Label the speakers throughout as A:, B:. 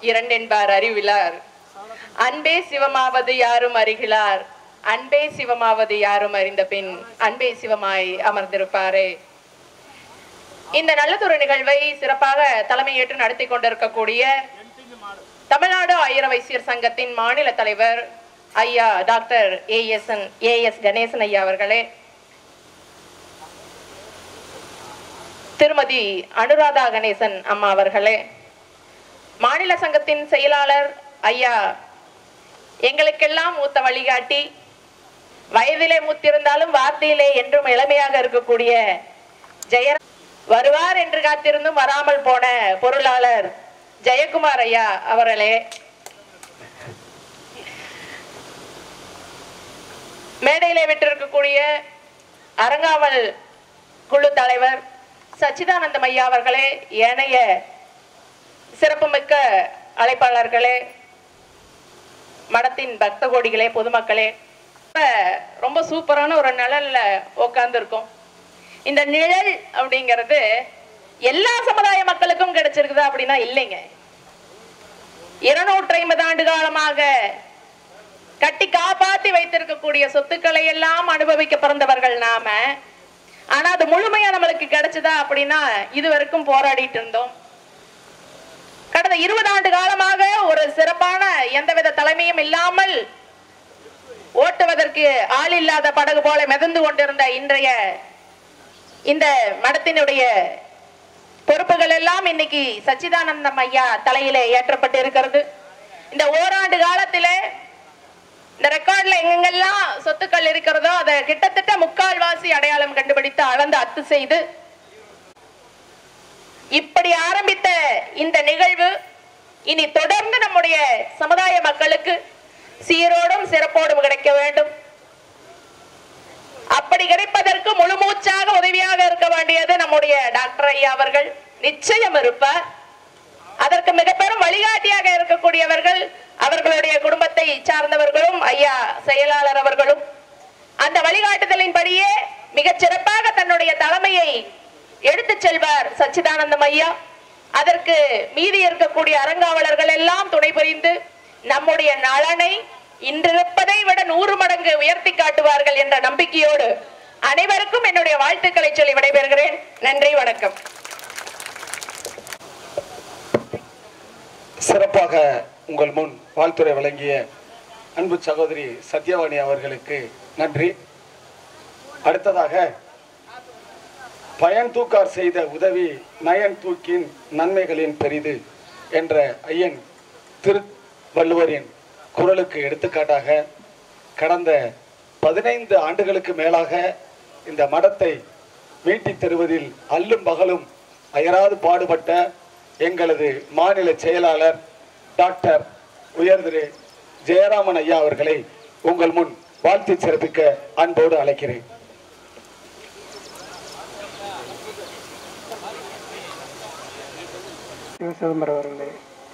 A: இரண்டென்பார் அறிவிலார் அன்பே சிவமாவது யாரும் அறிகிறார் அன்பே சிவமாவது யாரும் அறிந்த பின் அன்பே சிவமாய் அமர்ந்திருப்பாரே இந்த நல்லதொரு நிகழ்வை சிறப்பாக தலைமையேற்று நடத்தி கொண்டிருக்கக்கூடிய தமிழ்நாடு ஆயிர வைசியர் சங்கத்தின் மாநில தலைவர் ஐயா டாக்டர் ஏஎஸ்என் ஏஎஸ் கணேசன் ஐயா அவர்களே திருமதி அனுராதா கணேசன் அம்மா அவர்களே மாநில சங்கத்தின் செயலாளர் ஐயா எங்களுக்கெல்லாம் மூத்த வழிகாட்டி வயதிலே மூத்திருந்தாலும் வார்த்தையிலே என்றும் இளமையாக இருக்கக்கூடிய ஜெய வருவார் என்று காத்திருந்தும் வராமல் போன பொருளாளர் ஜெயக்குமார் ஐயா அவர்களே மேடையிலே விட்டிருக்கக்கூடிய அரங்காவல் குழு தலைவர் சச்சிதானந்தம் ஐயா அவர்களே ஏனைய சிறப்புமிக்க அழைப்பாளர்களே மடத்தின் பக்த கோடிகளே பொதுமக்களே இப்ப ரொம்ப சூப்பரான ஒரு நிழல்ல உட்கார்ந்துருக்கோம் இந்த நிழல் அப்படிங்கிறது எல்லா சமுதாய மக்களுக்கும் கிடைச்சிருக்குதா அப்படின்னா இல்லைங்க இருநூற்றி ஐம்பது ஆண்டு காலமாக கட்டி காப்பாத்தி வைத்திருக்கக்கூடிய சொத்துக்களை எல்லாம் அனுபவிக்க பிறந்தவர்கள் நாம ஆனா அது முழுமையா நம்மளுக்கு கிடைச்சதா அப்படின்னா இது வரைக்கும் போராடிட்டு இருந்தோம் கடந்த இருபது ஆண்டு காலமாக ஒரு சிறப்பான எந்தவித தலைமையும் இல்லாமல் ஓட்டுவதற்கு ஆள் இல்லாத படகு போல மிதந்து கொண்டிருந்த இன்றைய இந்த மடத்தினுடைய பொறுப்புகள் எல்லாம் இன்னைக்கு சச்சிதானந்தம் ஐயா தலையிலே ஏற்றப்பட்டு இருக்கிறது இந்த ஓராண்டு காலத்திலே இந்த ரெக்கார்ட்ல எங்கெங்கெல்லாம் சொத்துக்கள் இருக்கிறதோ அதை கிட்டத்தட்ட முக்கால்வாசி அடையாளம் கண்டுபிடித்து அளந்து அத்து செய்து இப்படி ஆரம்பித்த இந்த நிகழ்வு இனி தொடர்ந்து நம்முடைய சமுதாய மக்களுக்கு சீரோடும் சிறப்போடும் கிடைக்க வேண்டும் அப்படி கிடைப்பதற்கு முழு மூச்சாக உதவியாக இருக்க வேண்டியது நம்முடைய டாக்டர் ஐயா அவர்கள் நிச்சயம் இருப்பார் அதற்கு மிக பெரும் வழிகாட்டியாக இருக்கக்கூடியவர்கள் அவர்களுடைய குடும்பத்தை சார்ந்தவர்களும் ஐயா செயலாளர் அவர்களும் அந்த வழிகாட்டுதலின்படியே மிகச் சிறப்பாக தன்னுடைய தலைமையை எடுத்துச் செல்வார் சச்சிதானந்தம் ஐயா அதற்கு மீதி இருக்கக்கூடிய அறங்காவலர்கள் எல்லாம் துணை புரிந்து நம்முடைய நலனை இன்றிருப்பதை விட நூறு மடங்கு உயர்த்தி காட்டுவார்கள் என்ற நம்பிக்கையோடு அனைவருக்கும் என்னுடைய வாழ்த்துக்களை சொல்லி விடைபெறுகிறேன் நன்றி வணக்கம்
B: சிறப்பாக உங்கள் முன் வாழ்த்துறை வழங்கிய அன்பு சகோதரி சத்யவாணி அவர்களுக்கு நன்றி அடுத்ததாக பயன் தூக்கார் செய்த உதவி நயன் தூக்கின் நன்மைகளின் பெரிது என்ற ஐயன் திருவள்ளுவரின் குரலுக்கு எடுத்துக்காட்டாக கடந்த பதினைந்து ஆண்டுகளுக்கு மேலாக இந்த மடத்தை மீட்டித் தருவதில் அல்லும் பகலும் அயராது பாடுபட்ட எங்களது மாநில செயலாளர் டாக்டர் உயர் திரு ஜெயராமன் ஐயா அவர்களை உங்கள் முன் வாழ்த்தி சிறப்பிக்க அன்போடு அழைக்கிறேன்
C: சிவசிதம்பரம் அவர்களே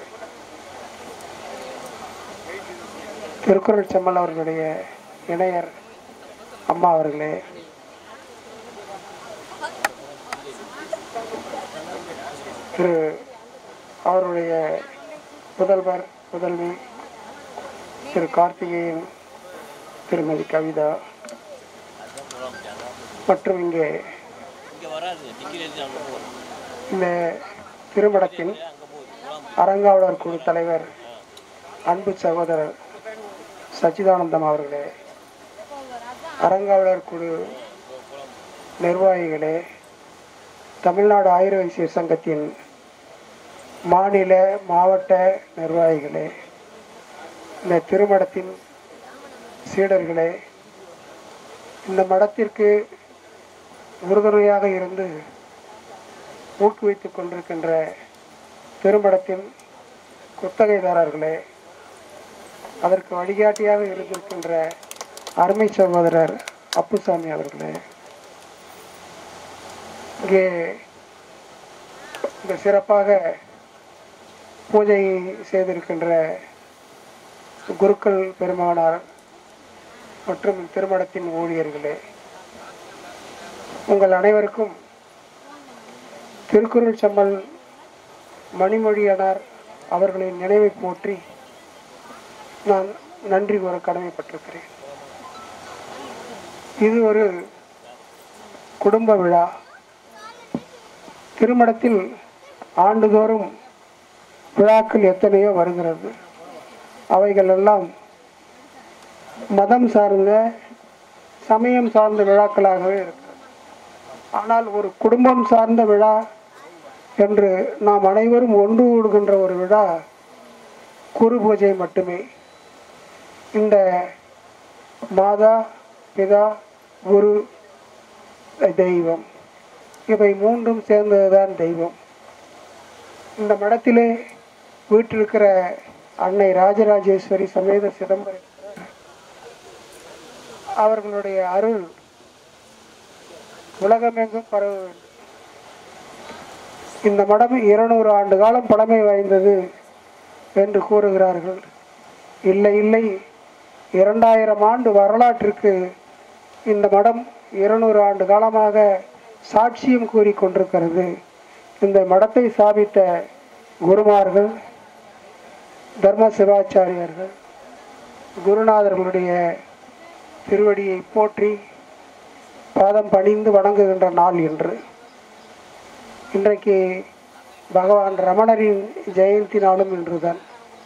C: திருக்குறள் செம்மல் அவர்களுடைய இணையர் அம்மா அவர்களே திரு அவருடைய முதல்வர் முதல்வி திரு கார்த்திகேயன் திருமதி கவிதா மற்றும் இங்கே இந்த திருமடத்தின் அறங்காவலர் குழு தலைவர் அன்பு சகோதரர் சச்சிதானந்தம் அவர்களே அறங்காவலர் குழு நிர்வாகிகளே தமிழ்நாடு ஆயுர வைசியர் சங்கத்தின் மாநில மாவட்ட நிர்வாகிகளே இந்த திருமடத்தின் சீடர்களே இந்த மடத்திற்கு உறுதுணையாக இருந்து ஊக்குவித்துக் கொண்டிருக்கின்ற திருமடத்தின் குத்தகைதாரர்களே அதற்கு வழிகாட்டியாக இருந்திருக்கின்ற அருமை சகோதரர் அப்புசாமி அவர்களே இங்கே இந்த சிறப்பாக பூஜை செய்திருக்கின்ற குருக்கள் பெருமானார் மற்றும் திருமணத்தின் ஊழியர்களே உங்கள் அனைவருக்கும் திருக்குறள் செம்மல் மணிமொழியனார் அவர்களின் நினைவை போற்றி நான் நன்றி கூற கடமைப்பட்டிருக்கிறேன் இது ஒரு குடும்ப விழா திருமணத்தில் ஆண்டுதோறும் விழாக்கள் எத்தனையோ வருகிறது அவைகள் எல்லாம் மதம் சார்ந்த சமயம் சார்ந்த விழாக்களாகவே இருக்கிறது ஆனால் ஒரு குடும்பம் சார்ந்த விழா என்று நாம் அனைவரும் ஒன்று கூடுகின்ற ஒரு விழா குரு பூஜை மட்டுமே இந்த மாதா பிதா குரு தெய்வம் இவை மூன்றும் சேர்ந்ததுதான் தெய்வம் இந்த மடத்திலே வீற்றிருக்கிற அன்னை ராஜராஜேஸ்வரி சமேத சிதம்பரம் அவர்களுடைய அருள் உலகமெங்கும் பரவ வேண்டும் இந்த மடம் இருநூறு ஆண்டு காலம் பழமை வாய்ந்தது என்று கூறுகிறார்கள் இல்லை இல்லை இரண்டாயிரம் ஆண்டு வரலாற்றிற்கு இந்த மடம் இருநூறு ஆண்டு காலமாக சாட்சியம் கூறி கொண்டிருக்கிறது இந்த மடத்தை ஸ்தாபித்த குருமார்கள் தர்ம சிவாச்சாரியர்கள் குருநாதர்களுடைய திருவடியை போற்றி பாதம் பணிந்து வணங்குகின்ற நாள் என்று இன்றைக்கு பகவான் ரமணரின் ஜெயந்தி நாளும் இன்றுதான்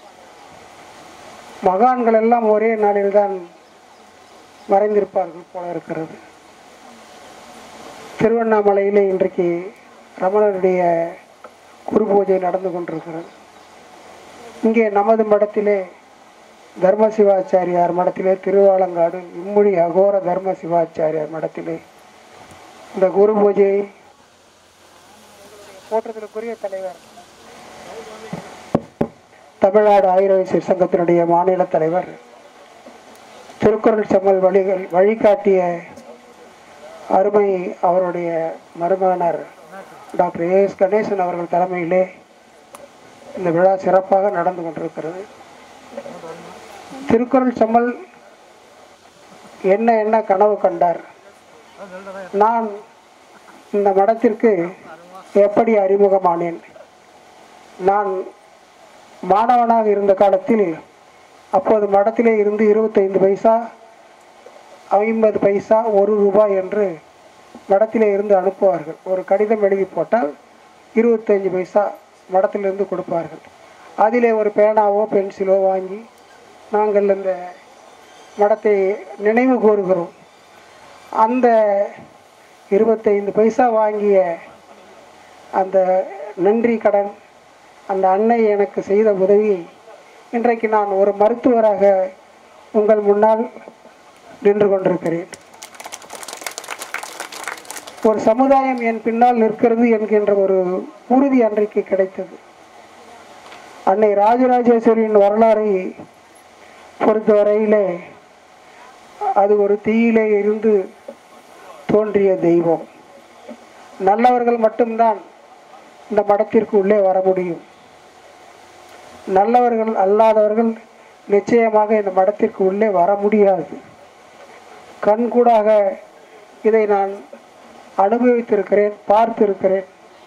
C: மகான்கள் எல்லாம் ஒரே நாளில்தான் மறைந்திருப்பார்கள் போல இருக்கிறது திருவண்ணாமலையிலே இன்றைக்கு ரமணருடைய குரு பூஜை நடந்து கொண்டிருக்கிறது இங்கே நமது மடத்திலே தர்ம சிவாச்சாரியார் மடத்திலே திருவாலங்காடு இம்முடி அகோர தர்ம சிவாச்சாரியார் மடத்திலே இந்த குரு பூஜை போற்றத்திற்குரிய தலைவர் தமிழ்நாடு ஆயுர்வேத சங்கத்தினுடைய மாநில தலைவர் திருக்குறள் செம்மல் வழிகள் வழிகாட்டிய அருமை அவருடைய மருமகனர் டாக்டர் ஏஎஸ் கணேசன் அவர்கள் தலைமையிலே இந்த விழா சிறப்பாக நடந்து கொண்டிருக்கிறது திருக்குறள் செம்மல் என்ன என்ன கனவு கண்டார் நான் இந்த மடத்திற்கு எப்படி அறிமுகமானேன் நான் மாணவனாக இருந்த காலத்தில் அப்போது மடத்திலே இருந்து இருபத்தைந்து பைசா ஐம்பது பைசா ஒரு ரூபாய் என்று மடத்திலே இருந்து அனுப்புவார்கள் ஒரு கடிதம் எழுதி போட்டால் இருபத்தஞ்சு பைசா மடத்திலிருந்து கொடுப்பார்கள் அதிலே ஒரு பேனாவோ பென்சிலோ வாங்கி நாங்கள் இந்த மடத்தை நினைவு கூறுகிறோம் அந்த இருபத்தைந்து பைசா வாங்கிய அந்த நன்றி கடன் அந்த அன்னை எனக்கு செய்த உதவி இன்றைக்கு நான் ஒரு மருத்துவராக உங்கள் முன்னால் நின்று கொண்டிருக்கிறேன் ஒரு சமுதாயம் என் பின்னால் நிற்கிறது என்கின்ற ஒரு உறுதி அன்றைக்கு கிடைத்தது அன்னை ராஜராஜேஸ்வரியின் வரலாறை பொறுத்தவரையிலே அது ஒரு தீயிலே இருந்து தோன்றிய தெய்வம் நல்லவர்கள் மட்டும்தான் இந்த மடத்திற்கு உள்ளே வர முடியும் நல்லவர்கள் அல்லாதவர்கள் நிச்சயமாக இந்த மடத்திற்கு உள்ளே வர முடியாது கண்கூடாக இதை நான் அனுபவித்திருக்கிறேன் பார்த்திருக்கிறேன்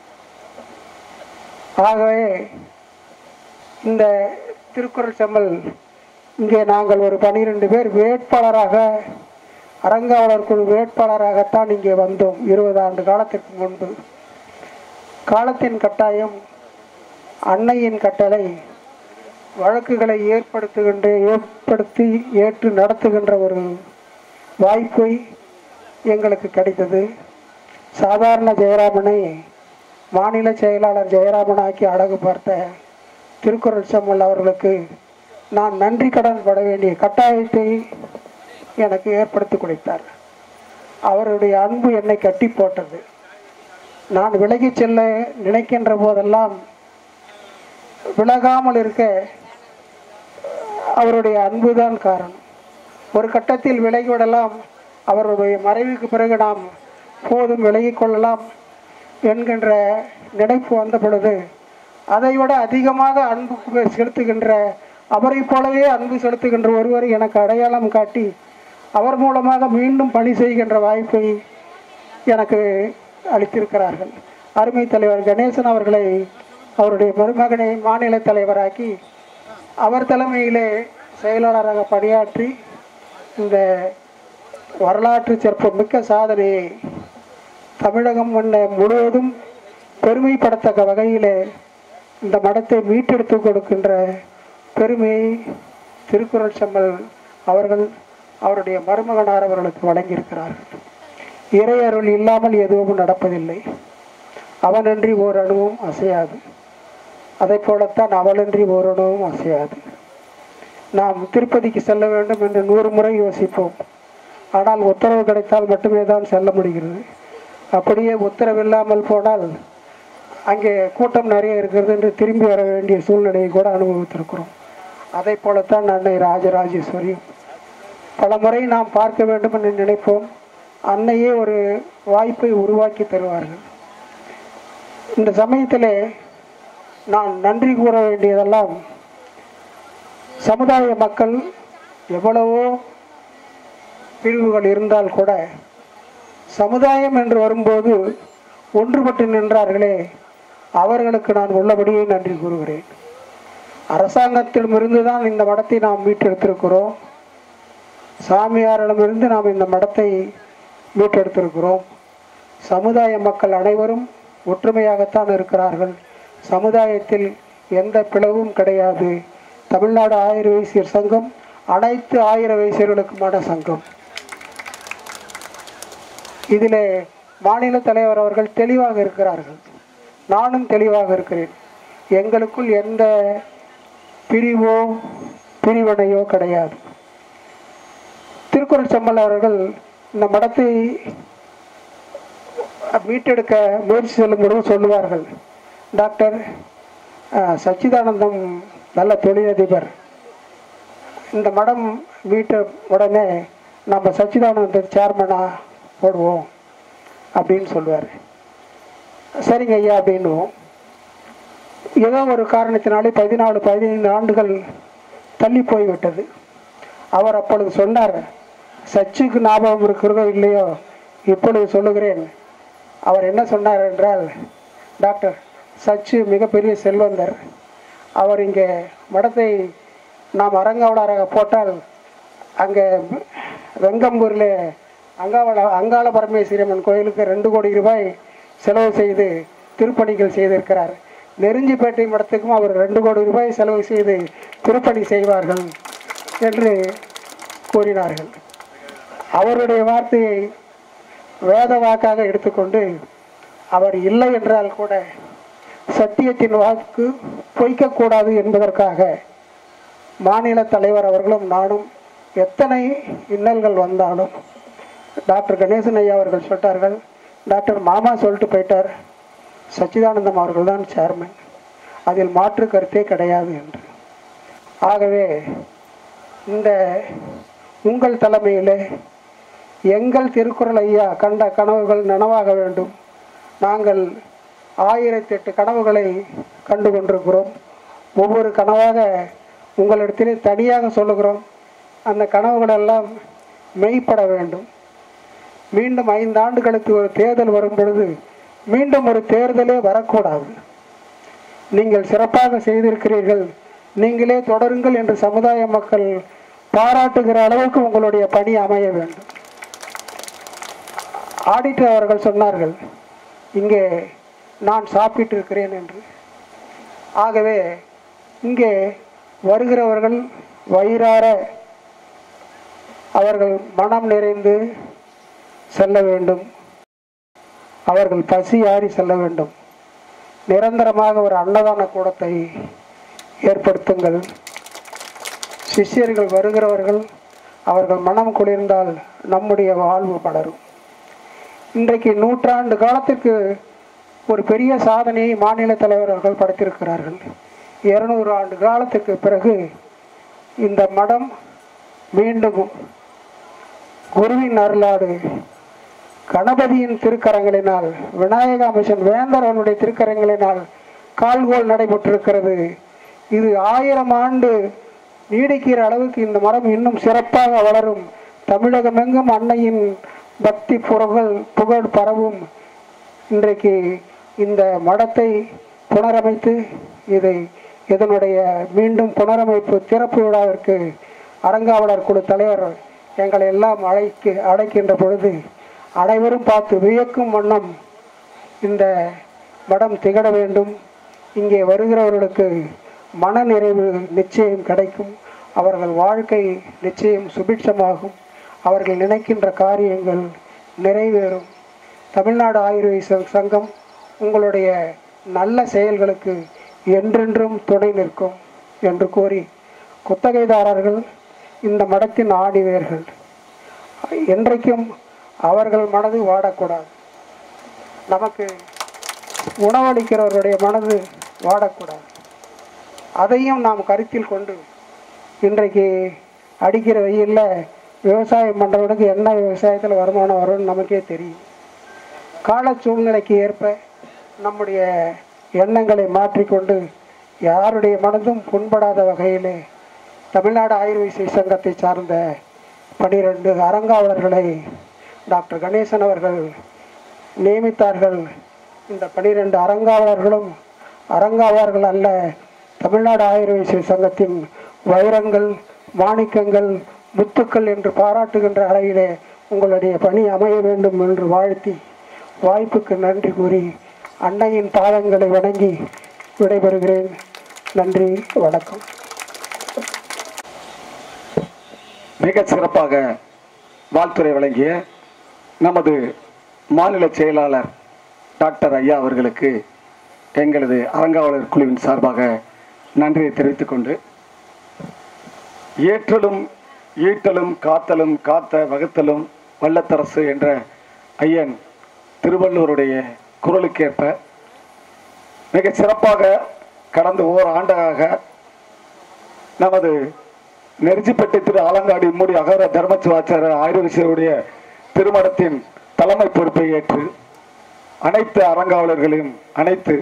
C: ஆகவே இந்த திருக்குறள் செம்மல் இங்கே நாங்கள் ஒரு பனிரெண்டு பேர் வேட்பாளராக அறங்காவலர் குழு வேட்பாளராகத்தான் இங்கே வந்தோம் இருபது ஆண்டு காலத்திற்கு முன்பு காலத்தின் கட்டாயம் அன்னையின் கட்டளை வழக்குகளை ஏற்படுத்துகின்ற ஏற்படுத்தி ஏற்று நடத்துகின்ற ஒரு வாய்ப்பை எங்களுக்கு கிடைத்தது சாதாரண ஜெயராமனை மாநில செயலாளர் ஜெயராமனாக்கி அழகு பார்த்த திருக்குறள் செம்மல் அவர்களுக்கு நான் நன்றி கடன் பட வேண்டிய கட்டாயத்தை எனக்கு ஏற்படுத்தி கொடுத்தார் அவருடைய அன்பு என்னை கட்டி போட்டது நான் விலகிச் செல்ல நினைக்கின்ற போதெல்லாம் விலகாமல் இருக்க அவருடைய அன்புதான் காரணம் ஒரு கட்டத்தில் விலகிவிடலாம் அவருடைய மறைவுக்கு பிறகு நாம் போதும் விலகிக் கொள்ளலாம் என்கின்ற நினைப்பு வந்த பொழுது அதைவிட அதிகமாக அன்பு செலுத்துகின்ற அவரை போலவே அன்பு செலுத்துகின்ற ஒருவர் எனக்கு அடையாளம் காட்டி அவர் மூலமாக மீண்டும் பணி செய்கின்ற வாய்ப்பை எனக்கு அளித்திருக்கிறார்கள் அருமை தலைவர் கணேசன் அவர்களை அவருடைய மருமகனை மாநில தலைவராக்கி அவர் தலைமையிலே செயலாளராக பணியாற்றி இந்த வரலாற்று சிறப்புமிக்க சாதனையை தமிழகம் மண்ண முழுவதும் பெருமைப்படத்தக்க வகையிலே இந்த மடத்தை மீட்டெடுத்து கொடுக்கின்ற பெருமையை திருக்குறள் செம்மல் அவர்கள் அவருடைய மருமகனார் அவர்களுக்கு வழங்கியிருக்கிறார்கள் இறை அருள் இல்லாமல் எதுவும் நடப்பதில்லை அவனன்றி ஓர் அணுவும் அசையாது அதை போலத்தான் அவளன்றி ஓர் அணுவும் அசையாது நாம் திருப்பதிக்கு செல்ல வேண்டும் என்று நூறு முறை யோசிப்போம் ஆனால் உத்தரவு கிடைத்தால் மட்டுமே தான் செல்ல முடிகிறது அப்படியே உத்தரவில்லாமல் போனால் அங்கே கூட்டம் நிறைய இருக்கிறது என்று திரும்பி வர வேண்டிய சூழ்நிலையை கூட அனுபவித்திருக்கிறோம் அதை போலத்தான் அன்னை ராஜராஜேஸ்வரி பல முறை நாம் பார்க்க வேண்டும் என்று நினைப்போம் அன்னையே ஒரு வாய்ப்பை உருவாக்கி தருவார்கள் இந்த சமயத்திலே நான் நன்றி கூற வேண்டியதெல்லாம் சமுதாய மக்கள் எவ்வளவோ பிரிவுகள் இருந்தால் கூட சமுதாயம் என்று வரும்போது ஒன்றுபட்டு நின்றார்களே அவர்களுக்கு நான் உள்ளபடியே நன்றி கூறுகிறேன் அரசாங்கத்திடமிருந்து தான் இந்த மடத்தை நாம் மீட்டெடுத்திருக்கிறோம் சாமியாரிடமிருந்து நாம் இந்த மடத்தை மீட்டெடுத்திருக்கிறோம் சமுதாய மக்கள் அனைவரும் ஒற்றுமையாகத்தான் இருக்கிறார்கள் சமுதாயத்தில் எந்த பிளவும் கிடையாது தமிழ்நாடு ஆயிர வைசியர் சங்கம் அனைத்து ஆயிர வைசியர்களுக்குமான சங்கம் இதில் மாநில தலைவர் அவர்கள் தெளிவாக இருக்கிறார்கள் நானும் தெளிவாக இருக்கிறேன் எங்களுக்குள் எந்த பிரிவோ பிரிவினையோ கிடையாது திருக்குறள் செம்மல் அவர்கள் இந்த மடத்தை மீட்டெடுக்க முயற்சி செல்லும்போது சொல்லுவார்கள் டாக்டர் அஹ், சச்சிதானந்தம் நல்ல தொழிலதிபர் இந்த மடம் மீட்ட உடனே நம்ம சச்சிதானந்த சேர்மனாக போடுவோம் அப்படின்னு சொல்லுவார் சரிங்க ஐயா அப்படின்னுவோம் ஏதோ ஒரு காரணத்தினாலே பதினாலு பதினைந்து ஆண்டுகள் தள்ளி போய்விட்டது அவர் அப்பொழுது சொன்னார் சச்சுக்கு ஞாபகம் இருக்கிறதோ இல்லையோ இப்பொழுது சொல்லுகிறேன் அவர் என்ன சொன்னார் என்றால் டாக்டர் சச்சு மிகப்பெரிய செல்வந்தர் அவர் இங்கே மடத்தை நாம் அரங்காவலராக போட்டால் அங்கே வெங்கம்பூரில் அங்காவள அங்காள பரமேஸ்வரியம்மன் கோயிலுக்கு ரெண்டு கோடி ரூபாய் செலவு செய்து திருப்பணிகள் செய்திருக்கிறார் நெருஞ்சிப்பேட்டை மடத்துக்கும் அவர் ரெண்டு கோடி ரூபாய் செலவு செய்து திருப்பணி செய்வார்கள் என்று கூறினார்கள் அவருடைய வார்த்தையை வேத வாக்காக எடுத்துக்கொண்டு அவர் இல்லை என்றால் கூட சத்தியத்தின் வாக்கு பொய்க்கக்கூடாது என்பதற்காக மாநில தலைவர் அவர்களும் நானும் எத்தனை இன்னல்கள் வந்தாலும் டாக்டர் கணேசன் ஐயா அவர்கள் சொல்லிட்டார்கள் டாக்டர் மாமா சொல்லிட்டு போயிட்டார் சச்சிதானந்தம் அவர்கள் தான் சேர்மன் அதில் மாற்று கருத்தே கிடையாது என்று ஆகவே இந்த உங்கள் தலைமையிலே எங்கள் திருக்குறள் ஐயா கண்ட கனவுகள் நனவாக வேண்டும் நாங்கள் ஆயிரத்தி எட்டு கனவுகளை கண்டு கொண்டிருக்கிறோம் ஒவ்வொரு கனவாக உங்களிடத்திலே தனியாக சொல்லுகிறோம் அந்த கனவுகளெல்லாம் மெய்ப்பட வேண்டும் மீண்டும் ஐந்து ஆண்டுகளுக்கு ஒரு தேர்தல் வரும் பொழுது மீண்டும் ஒரு தேர்தலே வரக்கூடாது நீங்கள் சிறப்பாக செய்திருக்கிறீர்கள் நீங்களே தொடருங்கள் என்று சமுதாய மக்கள் பாராட்டுகிற அளவுக்கு உங்களுடைய பணி அமைய வேண்டும் ஆடிட்டர் அவர்கள் சொன்னார்கள் இங்கே நான் சாப்பிட்டு இருக்கிறேன் என்று ஆகவே இங்கே வருகிறவர்கள் வயிறார அவர்கள் மனம் நிறைந்து செல்ல வேண்டும் அவர்கள் பசி ஆறி செல்ல வேண்டும் நிரந்தரமாக ஒரு அன்னதான கூடத்தை ஏற்படுத்துங்கள் சிஷ்யர்கள் வருகிறவர்கள் அவர்கள் மனம் குளிர்ந்தால் நம்முடைய வாழ்வு மலரும் இன்றைக்கு நூற்றாண்டு காலத்திற்கு ஒரு பெரிய சாதனையை மாநில தலைவர் அவர்கள் படைத்திருக்கிறார்கள் இருநூறு ஆண்டு காலத்துக்கு பிறகு இந்த மடம் மீண்டும் குருவின் அருளாடு கணபதியின் திருக்கரங்களினால் விநாயகா மிஷன் வேந்தர் அவருடைய திருக்கரங்களினால் கால்கோல் நடைபெற்றிருக்கிறது இது ஆயிரம் ஆண்டு நீடிக்கிற அளவுக்கு இந்த மரம் இன்னும் சிறப்பாக வளரும் தமிழகமெங்கும் அன்னையின் பக்தி புகழ் புகழ் பரவும் இன்றைக்கு இந்த மடத்தை புனரமைத்து இதை இதனுடைய மீண்டும் புனரமைப்பு திறப்பு விழாவிற்கு அறங்காவலர் குழு தலைவர் எங்களை எல்லாம் அழைக்கு அழைக்கின்ற பொழுது அனைவரும் பார்த்து வியக்கும் வண்ணம் இந்த மடம் திகழ வேண்டும் இங்கே வருகிறவர்களுக்கு மன நிறைவு நிச்சயம் கிடைக்கும் அவர்கள் வாழ்க்கை நிச்சயம் சுபிட்சமாகும் அவர்கள் நினைக்கின்ற காரியங்கள் நிறைவேறும் தமிழ்நாடு ஆயுர்வேத சங்கம் உங்களுடைய நல்ல செயல்களுக்கு என்றென்றும் துணை நிற்கும் என்று கூறி குத்தகைதாரர்கள் இந்த மடத்தின் ஆணிவேர்கள் என்றைக்கும் அவர்கள் மனது வாடக்கூடாது நமக்கு உணவளிக்கிறவருடைய மனது வாடக்கூடாது அதையும் நாம் கருத்தில் கொண்டு இன்றைக்கு அடிக்கிற வெயிலில் விவசாயம் பண்ணுறவனுக்கு என்ன விவசாயத்தில் வருமானம் வரும்னு நமக்கே தெரியும் கால சூழ்நிலைக்கு ஏற்ப நம்முடைய எண்ணங்களை மாற்றிக்கொண்டு யாருடைய மனதும் புண்படாத வகையிலே தமிழ்நாடு ஆயுர்வேத சங்கத்தை சார்ந்த பனிரெண்டு அறங்காவலர்களை டாக்டர் கணேசன் அவர்கள் நியமித்தார்கள் இந்த பனிரெண்டு அறங்காவலர்களும் அறங்காவலர்கள் அல்ல தமிழ்நாடு ஆயுர்வேத சங்கத்தின் வைரங்கள் மாணிக்கங்கள் முத்துக்கள் என்று பாராட்டுகின்ற அளவிலே உங்களுடைய பணி அமைய வேண்டும் என்று வாழ்த்தி வாய்ப்புக்கு நன்றி கூறி அன்னையின் பாதங்களை வணங்கி விடைபெறுகிறேன் நன்றி வணக்கம்
B: மிக சிறப்பாக வாழ்த்துறை வழங்கிய நமது மாநில செயலாளர் டாக்டர் ஐயா அவர்களுக்கு எங்களது அறங்காவலர் குழுவின் சார்பாக நன்றியை தெரிவித்துக் கொண்டு ஏற்றலும் ஈட்டலும் காத்தலும் காத்த வகுத்தலும் வல்லத்தரசு என்ற ஐயன் திருவள்ளுவருடைய குரலுக்கேற்ப மிக சிறப்பாக கடந்த ஓர் ஆண்டாக நமது நெருஞ்சிப்பேட்டை திரு ஆலங்காடி மூடி அகர தர்மச்சுவாச்சார ஆயுர்வேசியுடைய திருமணத்தின் தலைமை பொறுப்பை ஏற்று அனைத்து அறங்காவலர்களையும் அனைத்து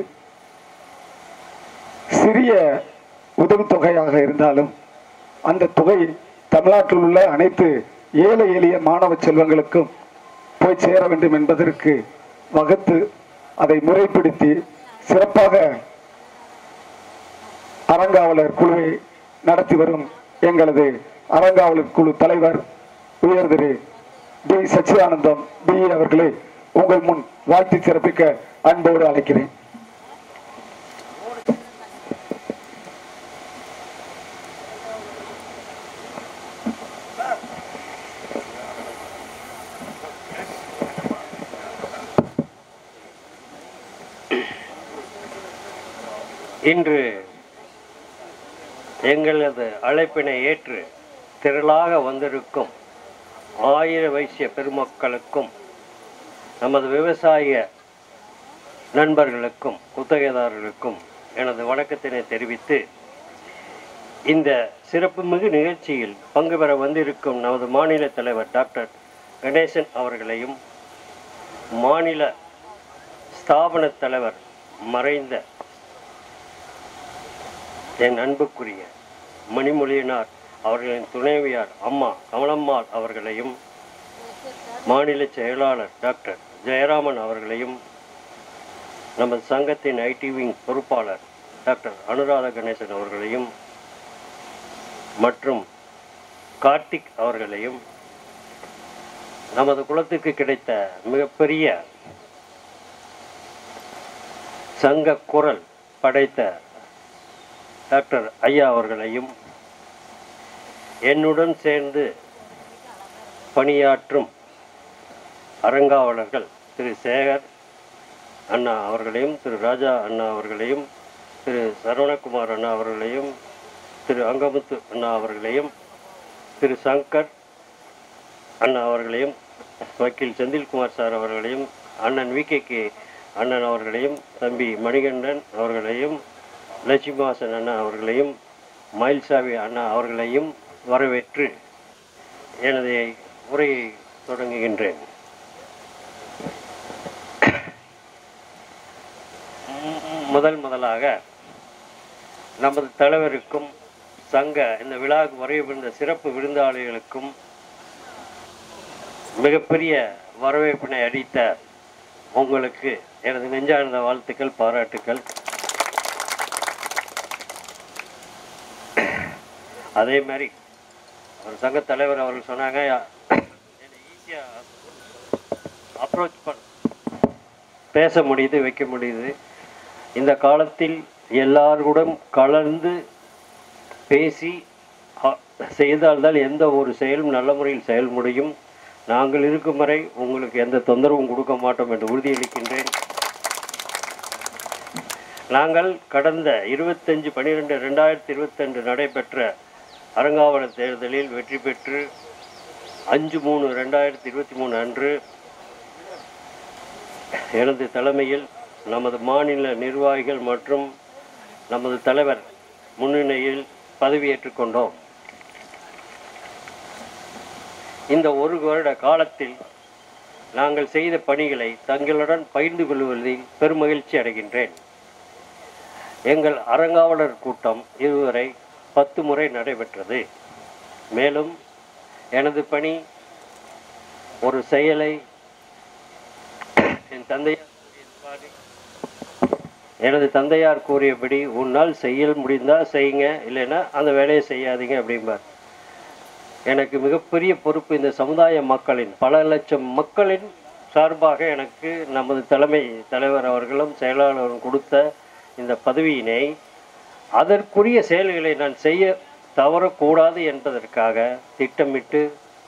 B: சிறிய உதவித்தொகையாக இருந்தாலும் அந்த தொகை தமிழ்நாட்டில் உள்ள அனைத்து ஏழை எளிய மாணவ செல்வங்களுக்கும் போய் சேர வேண்டும் என்பதற்கு வகுத்து அதை முறைப்படுத்தி சிறப்பாக அறங்காவலர் குழுவை நடத்தி வரும் எங்களது அறங்காவலர் குழு தலைவர் உயர் திரு டி சச்சிதானந்தம் பி அவர்களை உங்கள் முன் வாழ்த்தி சிறப்பிக்க அன்போடு அழைக்கிறேன்
D: இன்று எங்களது அழைப்பினை ஏற்று திரளாக வந்திருக்கும் ஆயிர வைசிய பெருமக்களுக்கும் நமது விவசாய நண்பர்களுக்கும் குத்தகைதாரர்களுக்கும் எனது வணக்கத்தினை தெரிவித்து இந்த சிறப்புமிகு நிகழ்ச்சியில் பங்கு பெற வந்திருக்கும் நமது மாநில தலைவர் டாக்டர் கணேசன் அவர்களையும் மாநில ஸ்தாபன தலைவர் மறைந்த என் அன்புக்குரிய மணிமொழியினார் அவர்களின் துணைவியார் அம்மா கமலம்மாள் அவர்களையும் மாநில செயலாளர் டாக்டர் ஜெயராமன் அவர்களையும் நமது சங்கத்தின் ஐடி விங் பொறுப்பாளர் டாக்டர் அனுராதா கணேசன் அவர்களையும் மற்றும் கார்த்திக் அவர்களையும் நமது குலத்துக்கு கிடைத்த மிகப்பெரிய சங்க குரல் படைத்த டாக்டர் ஐயா அவர்களையும் என்னுடன் சேர்ந்து பணியாற்றும் அறங்காவலர்கள் திரு சேகர் அண்ணா அவர்களையும் திரு ராஜா அண்ணா அவர்களையும் திரு சரவணகுமார் அண்ணா அவர்களையும் திரு அங்கமுத்து அண்ணா அவர்களையும் திரு சங்கர் அண்ணா அவர்களையும் வக்கீல் செந்தில்குமார் சார் அவர்களையும் அண்ணன் வி கே அண்ணன் அவர்களையும் தம்பி மணிகண்டன் அவர்களையும் லட்சுமிவாசன் அண்ணா அவர்களையும் மயில்சாமி அண்ணா அவர்களையும் வரவேற்று எனது உரையை தொடங்குகின்றேன் ம், முதல் முதலாக நமது தலைவருக்கும் சங்க இந்த விழாவுக்கு வரையவிருந்த சிறப்பு விருந்தாளிகளுக்கும் மிகப்பெரிய வரவேற்பினை அளித்த உங்களுக்கு எனது நெஞ்சார்ந்த வாழ்த்துக்கள் பாராட்டுக்கள் அதே மாதிரி ஒரு சங்க தலைவர் அவர்கள் சொன்னாங்க என்னை ஈஸியாக அப்ரோச் பண்ண பேச முடியுது வைக்க முடியுது இந்த காலத்தில் எல்லாருடன் கலந்து பேசி அ- செய்தால்தான் எந்த ஒரு செயலும் நல்ல முறையில் செயல் முடியும் நாங்கள் இருக்கும் வரை உங்களுக்கு எந்த தொந்தரவும் கொடுக்க மாட்டோம் என்று உறுதியளிக்கின்றேன் நாங்கள் கடந்த இருபத்தஞ்சு பன்னிரெண்டு ரெண்டாயிரத்தி இருபத்தெண்டு நடைபெற்ற அறங்காவலர் தேர்தலில் வெற்றி பெற்று அஞ்சு மூணு ரெண்டாயிரத்தி இருபத்தி மூணு அன்று எனது தலைமையில் நமது மாநில நிர்வாகிகள் மற்றும் நமது தலைவர் முன்னிலையில் பதவியேற்றுக் கொண்டோம் இந்த ஒரு வருட காலத்தில் நாங்கள் செய்த பணிகளை தங்களுடன் பகிர்ந்து கொள்வதில் பெருமகிழ்ச்சி அடைகின்றேன் எங்கள் அறங்காவலர் கூட்டம் இதுவரை பத்து முறை நடைபெற்றது மேலும் எனது பணி ஒரு செயலை என் தந்தையார் கூறியதுபாடி எனது தந்தையார் கூறியபடி உன்னால் செய்ய முடிந்தால் செய்யுங்க இல்லைன்னா அந்த வேலையை செய்யாதீங்க அப்படிம்பார் எனக்கு மிகப்பெரிய பொறுப்பு இந்த சமுதாய மக்களின் பல லட்சம் மக்களின் சார்பாக எனக்கு நமது தலைமை தலைவர் அவர்களும் செயலாளரும் கொடுத்த இந்த பதவியினை அதற்குரிய செயல்களை நான் செய்ய தவறக்கூடாது என்பதற்காக திட்டமிட்டு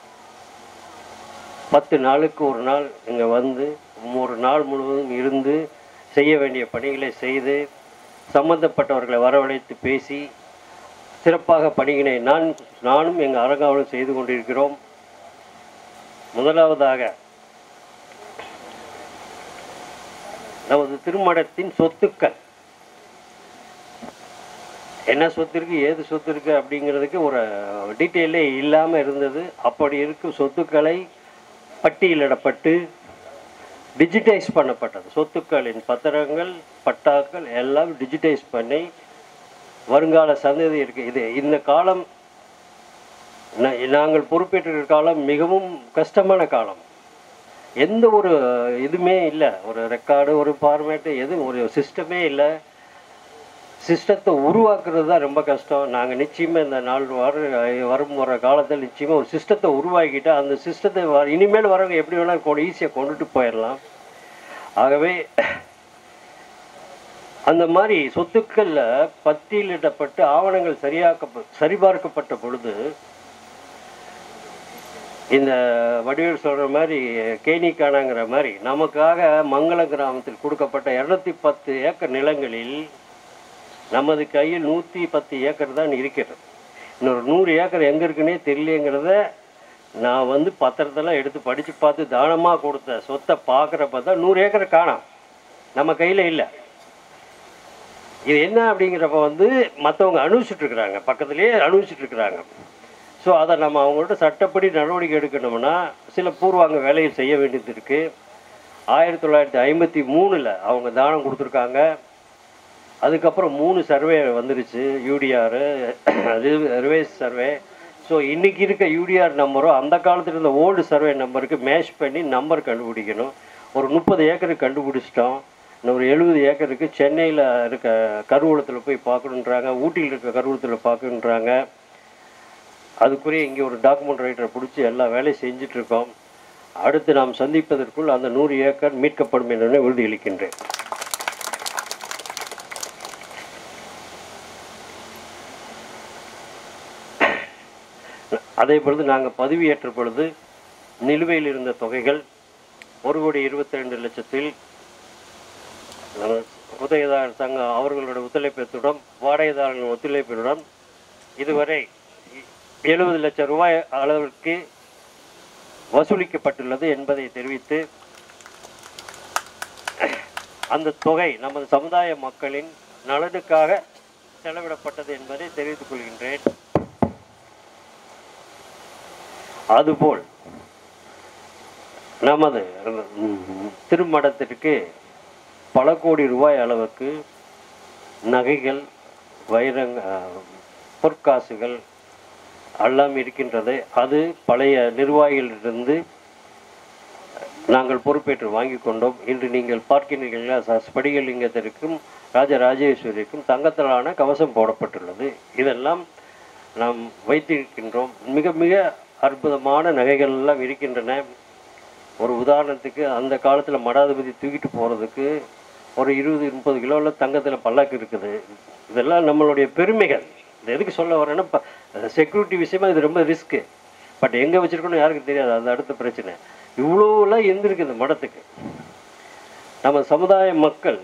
D: பத்து நாளுக்கு ஒரு நாள் இங்கே வந்து ஒரு நாள் முழுவதும் இருந்து செய்ய வேண்டிய பணிகளை செய்து சம்பந்தப்பட்டவர்களை வரவழைத்து பேசி சிறப்பாக பணியினை நான் நானும் எங்கள் அரங்காவலும் செய்து கொண்டிருக்கிறோம் முதலாவதாக நமது திருமணத்தின் சொத்துக்கள் என்ன சொத்து இருக்கு ஏது சொத்து இருக்கு அப்படிங்கிறதுக்கு ஒரு டீட்டெயிலே இல்லாமல் இருந்தது அப்படி இருக்கும் சொத்துக்களை பட்டியலிடப்பட்டு டிஜிட்டைஸ் பண்ணப்பட்டது சொத்துக்களின் பத்திரங்கள் பட்டாக்கள் எல்லாம் டிஜிட்டைஸ் பண்ணி வருங்கால சந்ததி இருக்கு இது இந்த காலம் நா- நாங்கள் பொறுப்பேற்றிருக்கிற காலம் மிகவும் கஷ்டமான காலம் எந்த ஒரு இதுவுமே இல்லை ஒரு ரெக்கார்டு ஒரு ஃபார்மேட்டு எதுவும் ஒரு சிஸ்டமே இல்லை சிஸ்டத்தை உருவாக்குறது தான் ரொம்ப கஷ்டம் நாங்கள் நிச்சயமாக இந்த நாள் வர வரும் வர காலத்தில் நிச்சயமாக ஒரு சிஸ்டத்தை உருவாக்கிட்டு அந்த சிஸ்டத்தை வ- இனிமேல் வரவங்க எப்படி வேணால் கொண்டு ஈஸியாக கொண்டுட்டு போயிடலாம் ஆகவே அந்த மாதிரி சொத்துக்களில் பட்டியலிடப்பட்டு ஆவணங்கள் சரியாக்க சரிபார்க்கப்பட்ட பொழுது இந்த வடிவேல் சொல்கிற மாதிரி கேணி காணாங்கிற மாதிரி நமக்காக மங்கள கிராமத்தில் கொடுக்கப்பட்ட இரநூத்தி பத்து ஏக்கர் நிலங்களில் நமது கையில் நூற்றி பத்து ஏக்கர் தான் இருக்கிறது இன்னொரு நூறு ஏக்கர் எங்கே இருக்குன்னே தெரியலங்கிறத நான் வந்து பத்திரத்தெல்லாம் எடுத்து படித்து பார்த்து தானமாக கொடுத்த சொத்தை பார்க்குறப்ப தான் நூறு ஏக்கர் காணாம் நம்ம கையில் இல்லை இது என்ன அப்படிங்கிறப்ப வந்து மற்றவங்க அனுபவிச்சுட்டு இருக்கிறாங்க பக்கத்துலேயே அனுபவிச்சுட்டு இருக்கிறாங்க ஸோ அதை நம்ம அவங்கள்ட்ட சட்டப்படி நடவடிக்கை எடுக்கணும்னா சில பூர்வாங்க வேலையை செய்ய வேண்டியது இருக்குது ஆயிரத்தி தொள்ளாயிரத்தி ஐம்பத்தி மூணில் அவங்க தானம் கொடுத்துருக்காங்க அதுக்கப்புறம் மூணு சர்வே வந்துருச்சு யூடிஆர் ரிவைஸ் சர்வே ஸோ இன்றைக்கி இருக்க யூடிஆர் நம்பரும் அந்த காலத்தில் இருந்த ஓல்டு சர்வே நம்பருக்கு மேட்ச் பண்ணி நம்பர் கண்டுபிடிக்கணும் ஒரு முப்பது ஏக்கருக்கு கண்டுபிடிச்சிட்டோம் இன்னும் ஒரு எழுபது ஏக்கருக்கு சென்னையில் இருக்க கருவூலத்தில் போய் பார்க்கணுன்றாங்க ஊட்டியில் இருக்க கருவூலத்தில் பார்க்கணுன்றாங்க அதுக்குரிய இங்கே ஒரு டாக்குமெண்ட் ரைட்டரை பிடிச்சி எல்லா வேலையும் செஞ்சுட்டு இருக்கோம் அடுத்து நாம் சந்திப்பதற்குள் அந்த நூறு ஏக்கர் மீட்கப்படும் என்று உறுதியளிக்கின்றேன் அதே பொழுது நாங்கள் பதவியேற்ற பொழுது நிலுவையில் இருந்த தொகைகள் ஒரு கோடி இருபத்தி ரெண்டு லட்சத்தில் நமது உதயதாரர் சங்கம் அவர்களோட ஒத்துழைப்பத்துடன் வாடகைதாரர்களின் ஒத்துழைப்பினுடன் இதுவரை எழுபது லட்சம் ரூபாய் அளவிற்கு வசூலிக்கப்பட்டுள்ளது என்பதை தெரிவித்து அந்த தொகை நமது சமுதாய மக்களின் நலனுக்காக செலவிடப்பட்டது என்பதை தெரிவித்துக் கொள்கின்றேன் அதுபோல் நமது ம், திருமடத்திற்கு பல கோடி ரூபாய் அளவுக்கு நகைகள் வைரங்க பொற்காசுகள் எல்லாம் இருக்கின்றது அது பழைய நிர்வாகிகளிலிருந்து நாங்கள் பொறுப்பேற்று வாங்கி கொண்டோம் இன்று நீங்கள் பார்க்கிறீர்களா ச- ஸ்படிகலிங்கத்திற்கும் ராஜராஜேஸ்வரிக்கும் தங்கத்திலான கவசம் போடப்பட்டுள்ளது இதெல்லாம் நாம் வைத்திருக்கின்றோம் மிக மிக அற்புதமான நகைகள் எல்லாம் இருக்கின்றன ஒரு உதாரணத்துக்கு அந்த காலத்தில் மடாதிபதி தூக்கிட்டு போகிறதுக்கு ஒரு இருபது முப்பது கிலோவில் தங்கத்தில் பல்லாக்கு இருக்குது இதெல்லாம் நம்மளுடைய பெருமைகள் இது எதுக்கு சொல்ல வரேன்னா இப்போ செக்யூரிட்டி விஷயமா இது ரொம்ப ரிஸ்க்கு பட் எங்கே வச்சுருக்கணும் யாருக்கு தெரியாது அது அடுத்த பிரச்சனை இவ்வளோலாம் இருந்திருக்கு இந்த மடத்துக்கு நம்ம சமுதாய மக்கள்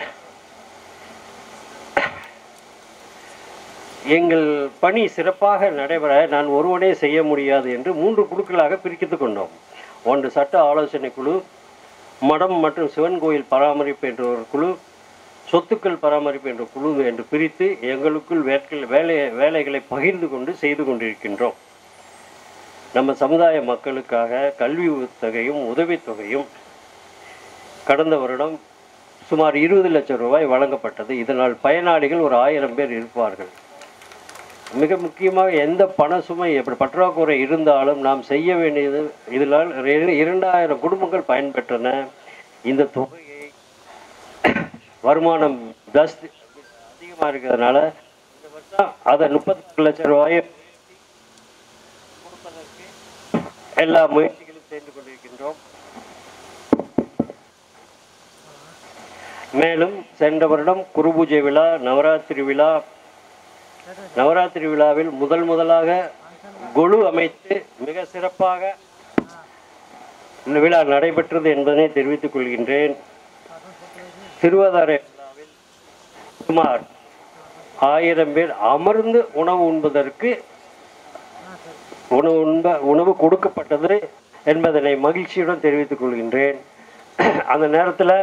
D: எங்கள் பணி சிறப்பாக நடைபெற நான் ஒருவனே செய்ய முடியாது என்று மூன்று குழுக்களாக பிரித்து கொண்டோம் ஒன்று சட்ட ஆலோசனை குழு மடம் மற்றும் சிவன் கோயில் பராமரிப்பு என்ற ஒரு குழு சொத்துக்கள் பராமரிப்பு என்ற குழு என்று பிரித்து எங்களுக்குள் வேட்கள் வேலை வேலைகளை பகிர்ந்து கொண்டு செய்து கொண்டிருக்கின்றோம் நம்ம சமுதாய மக்களுக்காக கல்வி தொகையும் உதவித்தொகையும் கடந்த வருடம் சுமார் இருபது லட்சம் ரூபாய் வழங்கப்பட்டது இதனால் பயனாளிகள் ஒரு ஆயிரம் பேர் இருப்பார்கள் மிக முக்கியமாக எந்த பண சுமை எப்படி பற்றாக்குறை இருந்தாலும் நாம் செய்ய வேண்டியது இதனால் இர- இரண்டாயிரம் குடும்பங்கள் பயன்பெற்றன இந்த தொகையை வருமானம் ஜாஸ்தி அதிகமாக இருக்கிறதுனால இந்த வருஷம் அதை முப்பத்தி லட்சம் ரூபாயை கொடுப்பதற்கு எல்லா முயற்சிகளும் செய்து கொண்டிருக்கின்றோம் மேலும் சென்ற வருடம் குரு பூஜை விழா நவராத்திரி விழா நவராத்திரி விழாவில் முதல் முதலாக கொலு அமைத்து மிக சிறப்பாக இந்த விழா நடைபெற்றது என்பதனை தெரிவித்துக் கொள்கின்றேன் திருவாதார விழாவில் சுமார் ஆயிரம் பேர் அமர்ந்து உணவு உண்பதற்கு உணவு உண்ப உணவு கொடுக்கப்பட்டது என்பதனை மகிழ்ச்சியுடன் தெரிவித்துக் கொள்கின்றேன் அந்த நேரத்தில்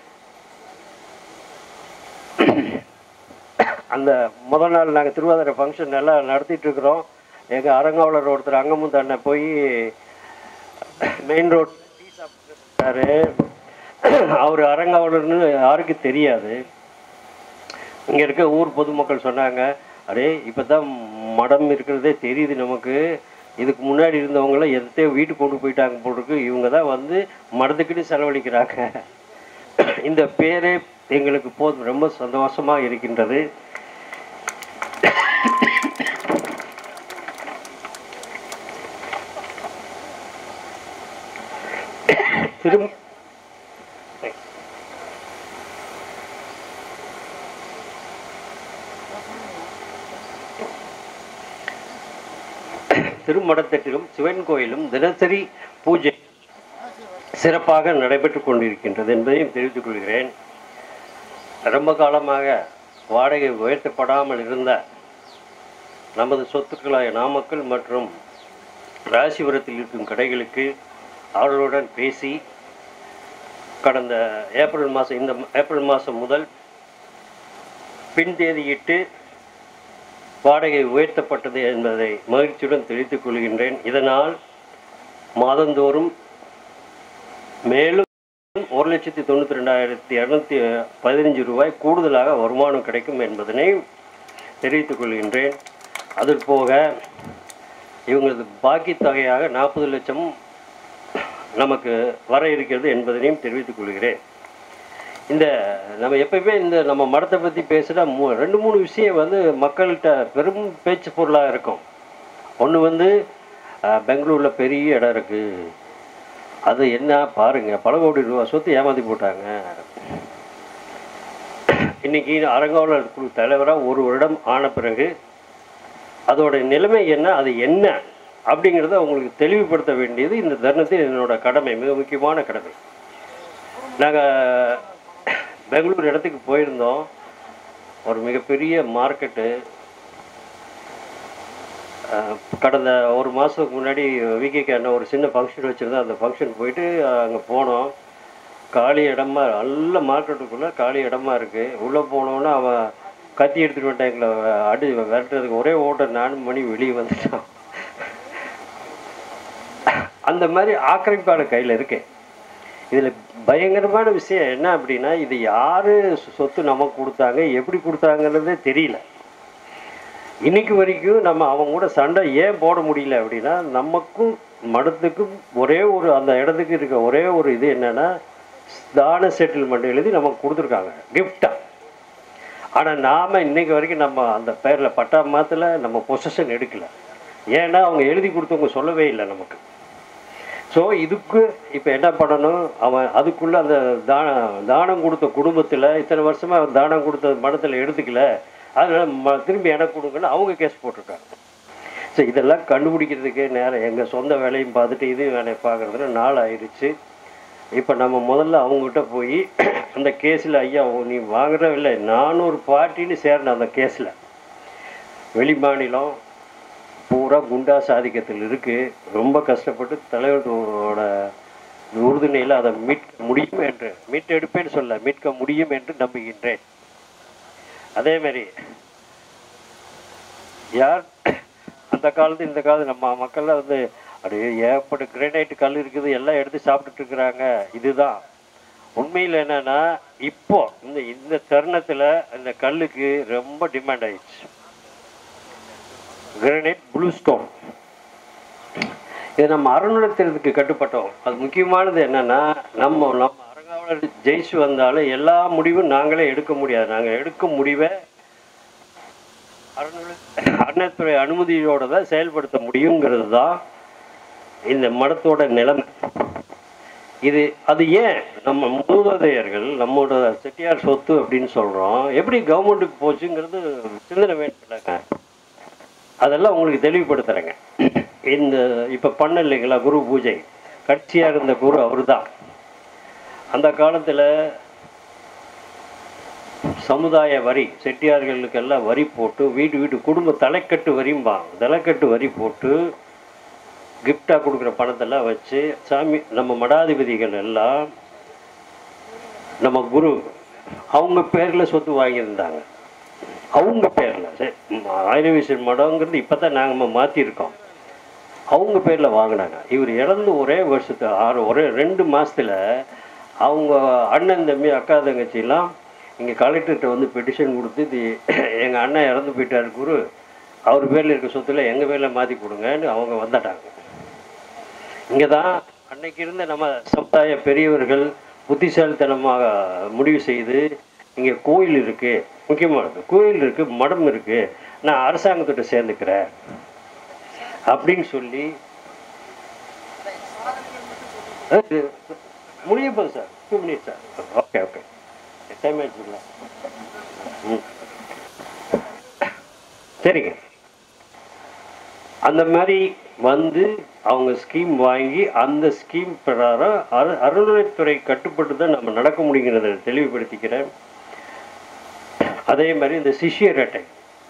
D: அந்த முதல் நாள் நாங்கள் திருவாதிரை ஃபங்க்ஷன் நல்லா நடத்திட்டு இருக்கிறோம் எங்கள் அரங்காவலர் ஒருத்தர் அங்கமும் தன்னை போய் மெயின் ரோட் டீ சாப்பிட்டாரு அவர் அரங்காவலர்னு யாருக்கு தெரியாது இங்கே இருக்க ஊர் பொதுமக்கள் சொன்னாங்க அடே இப்போ தான் மடம் இருக்கிறதே தெரியுது நமக்கு இதுக்கு முன்னாடி இருந்தவங்களாம் எதையோ வீட்டுக்கு கொண்டு போயிட்டாங்க போல் இருக்கு இவங்க தான் வந்து மடத்துக்குன்னு செலவழிக்கிறாங்க இந்த பேரே எங்களுக்கு போதும் ரொம்ப சந்தோஷமாக இருக்கின்றது திரும் திருமடத்திலும் சிவன் கோயிலும் தினசரி பூஜை சிறப்பாக நடைபெற்று கொண்டிருக்கின்றது என்பதையும் தெரிவித்துக் கொள்கிறேன் ரொம்ப காலமாக வாடகை உயர்த்தப்படாமல் இருந்த நமது சொத்துக்களாய நாமக்கல் மற்றும் ராசிபுரத்தில் இருக்கும் கடைகளுக்கு அவர்களுடன் பேசி கடந்த ஏப்ரல் மாதம் இந்த ஏப்ரல் மாதம் முதல் பின் தேதியிட்டு வாடகை உயர்த்தப்பட்டது என்பதை மகிழ்ச்சியுடன் தெரிவித்துக் கொள்கின்றேன் இதனால் மாதந்தோறும் மேலும் ஒரு லட்சத்தி தொண்ணூற்றி ரெண்டாயிரத்தி இரநூத்தி பதினஞ்சு ரூபாய் கூடுதலாக வருமானம் கிடைக்கும் என்பதனை தெரிவித்துக் கொள்கின்றேன் அது போக இவங்களது பாக்கி தொகையாக நாற்பது லட்சம் நமக்கு வர இருக்கிறது என்பதனையும் தெரிவித்துக் கொள்கிறேன் இந்த நம்ம எப்பயுமே இந்த நம்ம மடத்தை பற்றி பேசுகிற மூ ரெண்டு மூணு விஷயம் வந்து மக்கள்கிட்ட பெரும் பேச்சு பொருளாக இருக்கும் ஒன்று வந்து அஹ், பெங்களூரில் பெரிய இடம் இருக்குது அது என்ன பாருங்க பல கோடி ரூபா சொத்து ஏமாத்தி போட்டாங்க இன்னைக்கு அரங்காவலர் குழு தலைவராக ஒரு வருடம் ஆன பிறகு அதோட நிலைமை என்ன அது என்ன அப்படிங்கிறத அவங்களுக்கு தெளிவுபடுத்த வேண்டியது இந்த தருணத்தில் என்னோட கடமை மிக முக்கியமான கடமை நாங்கள் பெங்களூர் இடத்துக்கு போயிருந்தோம் ஒரு மிகப்பெரிய மார்க்கெட்டு அஹ், கடந்த ஒரு மாதத்துக்கு முன்னாடி விகேக்கு அண்ணன் ஒரு சின்ன ஃபங்க்ஷன் வச்சுருந்தோம் அந்த ஃபங்க்ஷன் போயிட்டு அங்கே போனோம் காலி இடமா நல்ல மார்க்கெட்டுக்குள்ளே காலி இடமா இருக்குது உள்ளே போனோன்னே அவன் கத்தி எடுத்துகிட்டு வந்துட்டான் எங்களை அடி விரட்டுறதுக்கு ஒரே ஓட்டம் நானும் மணி வெளியே வந்துட்டான் அந்த மாதிரி ஆக்கிரமிப்பாளர் கையில் இருக்கு இதில் பயங்கரமான விஷயம் என்ன அப்படின்னா இது யார் சொத்து நமக்கு கொடுத்தாங்க எப்படி கொடுத்தாங்கன்றதே தெரியல இன்னைக்கு வரைக்கும் நம்ம அவங்க கூட சண்டை ஏன் போட முடியல அப்படின்னா நமக்கும் மடத்துக்கும் ஒரே ஒரு அந்த இடத்துக்கு இருக்க ஒரே ஒரு இது என்னன்னா தான செட்டில்மெண்ட் எழுதி நமக்கு கொடுத்துருக்காங்க கிஃப்டா ஆனால் நாம் இன்னைக்கு வரைக்கும் நம்ம அந்த பேரில் பட்டா மாத்தில் நம்ம பொசஷன் எடுக்கல ஏன்னா அவங்க எழுதி கொடுத்தவங்க சொல்லவே இல்லை நமக்கு ஸோ இதுக்கு இப்போ என்ன பண்ணணும் அவன் அதுக்குள்ளே அந்த தான தானம் கொடுத்த குடும்பத்தில் இத்தனை வருஷமாக அவன் தானம் கொடுத்த மடத்தில் எடுத்துக்கல அதனால ம திரும்பி எனக்கு கொடுங்கன்னு அவங்க கேஸ் போட்டிருக்காங்க ஸோ இதெல்லாம் கண்டுபிடிக்கிறதுக்கு நேரம் எங்கள் சொந்த வேலையும் பார்த்துட்டு இது வேலையை பார்க்குறதுல நாள் ஆயிடுச்சு இப்போ நம்ம முதல்ல அவங்ககிட்ட போய் அந்த கேஸில் ஐயா ஓ, நீ வாங்குற இல்லை நானூறு பார்ட்டின்னு சேர்ந்த அந்த கேஸில் வெளி மாநிலம் பூரா குண்டாஸ் ஆதிக்கத்தில் இருக்குது ரொம்ப கஷ்டப்பட்டு தலைவரோட உறுதுணையில் அதை மீட்க முடியும் என்று மீட்டெடுப்பேன்னு சொல்ல மீட்க முடியும் என்று நம்புகின்றேன் அதே மாதிரி யார் அந்த காலத்து இந்த காலத்து நம்ம மக்கள்லாம் வந்து அப்படியே ஏகப்பட்ட கிரானைட் கல் இருக்குது எல்லாம் எடுத்து சாப்பிட்டுட்டு இருக்கிறாங்க இதுதான் உண்மையில் என்னன்னா இப்போ இந்த இந்த தருணத்தில் இந்த கல்லுக்கு ரொம்ப டிமாண்ட் ஆயிடுச்சு கிரானைட் ப்ளூ ஸ்டோன் இது நம்ம அறநிலையத்திற்கு கட்டுப்பட்டோம் அது முக்கியமானது என்னன்னா நம்ம நம்ம அரங்காவலர் ஜெயிச்சு வந்தாலும் எல்லா முடிவும் நாங்களே எடுக்க முடியாது நாங்கள் எடுக்க முடிவை அறநிலை அறநிலைத்துறை அனுமதியோட தான் செயல்படுத்த முடியுங்கிறது தான் இந்த மடத்தோட நிலைமை இது அது ஏன் நம்ம மூதாதையர்கள் நம்மளோட செட்டியார் சொத்து அப்படின்னு சொல்கிறோம் எப்படி கவர்மெண்ட்டுக்கு போச்சுங்கிறது சிந்தனை வேண்டியதாங்க அதெல்லாம் உங்களுக்கு தெளிவுபடுத்துகிறேங்க இந்த இப்போ பண்ண இல்லைங்களா குரு பூஜை கட்சியாக இருந்த குரு அவர் தான் அந்த காலத்தில் சமுதாய வரி செட்டியார்களுக்கெல்லாம் வரி போட்டு வீட்டு வீட்டு குடும்ப தலைக்கட்டு வரிம்பாங்க தலைக்கட்டு வரி போட்டு கிஃப்டாக கொடுக்குற பணத்தெல்லாம் வச்சு சாமி நம்ம மடாதிபதிகள் எல்லாம் நம்ம குரு அவங்க பேரில் சொத்து வாங்கியிருந்தாங்க அவங்க பேரில் ஆயிரவீசன் மடங்கிறது இப்போ தான் நாங்கள் மாற்றிருக்கோம் அவங்க பேரில் வாங்கினாங்க இவர் இறந்து ஒரே வருஷத்து ஆறு ஒரே ரெண்டு மாதத்தில் அவங்க அண்ணன் தம்பி அக்கா தங்கச்சிலாம் இங்கே கலெக்டர்கிட்ட வந்து பெட்டிஷன் கொடுத்து இது எங்கள் அண்ணன் இறந்து போயிட்டார் குரு அவர் பேரில் இருக்க சொத்துல எங்கள் பேரில் மாற்றி கொடுங்கன்னு அவங்க வந்துட்டாங்க இங்கே தான் அன்னைக்கு இருந்த நம்ம சமுதாய பெரியவர்கள் புத்திசாலித்தனமாக முடிவு செய்து இங்கே கோயில் இருக்குது முக்கியமானது கோயில் இருக்குது மடம் இருக்குது நான் அரசாங்கத்திட்ட சேர்ந்துக்கிறேன் அப்படின்னு சொல்லி அஹ் முடிய போகுது sir two minutes sir okay okay time ஆயிடுச்சுங்களா ம் சரிங்க அந்த மாதிரி வந்து அவங்க ஸ்கீம் வாங்கி அந்த ஸ்கீம் பிரகாரம் அரு அறநிலைத்துறை கட்டுப்பட்டு தான் நம்ம நடக்க முடியுங்கிறத தெளிவுபடுத்திக்கிறேன் அதே மாதிரி இந்த சிஷியர் அட்டை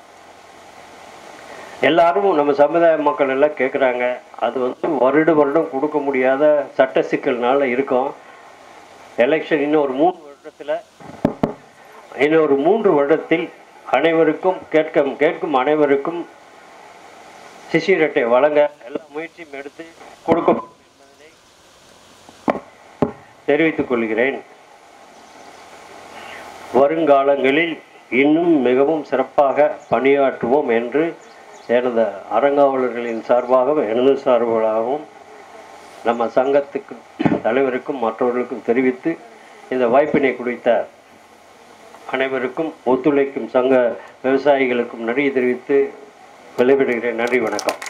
D: எல்லாரும் நம்ம சமுதாய மக்கள் எல்லாம் கேட்குறாங்க அது வந்து வருட வருடம் கொடுக்க முடியாத சட்ட சிக்கல்னால இருக்கும் எலெக்ஷன் இன்னும் ஒரு மூணு வருடத்தில் இன்னும் ஒரு மூன்று வருடத்தில் அனைவருக்கும் கேட்க கேட்கும் அனைவருக்கும் சிசிர் அட்டை வழங்க எல்லா முயற்சியும் எடுத்து கொடுக்கப்படும் என்பதனை தெரிவித்துக் கொள்கிறேன் வருங்காலங்களில் இன்னும் மிகவும் சிறப்பாக பணியாற்றுவோம் என்று எனது அறங்காவலர்களின் சார்பாகவும் எனது சார்பாகவும் நம்ம சங்கத்துக்கு தலைவருக்கும் மற்றவர்களுக்கும் தெரிவித்து இந்த வாய்ப்பினை குறித்த அனைவருக்கும் ஒத்துழைக்கும் சங்க விவசாயிகளுக்கும் நன்றி தெரிவித்து விடைபெறுகிறேன் நன்றி வணக்கம்